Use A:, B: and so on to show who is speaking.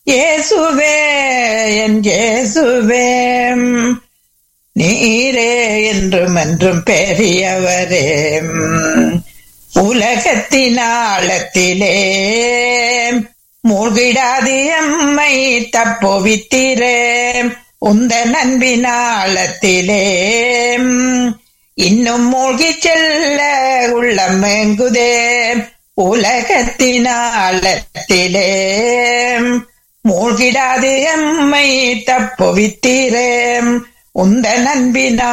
A: இயேசுவே என் இயேசுவே நீரே என்றும் என்றும் பெரியவரே உலகத்தின் ஆழத்திலே மூழ்கிடாது எம்மை தப்புவித்திரே உந்த நண்பின் ஆழத்திலே இன்னும் மூழ்கி செல்ல உள்ளம் மேங்குதே உலகத்தின் ஆழத்திலே மூழ்கிடாது எம்மை தப்புவித்திரே உந்த நண்பினா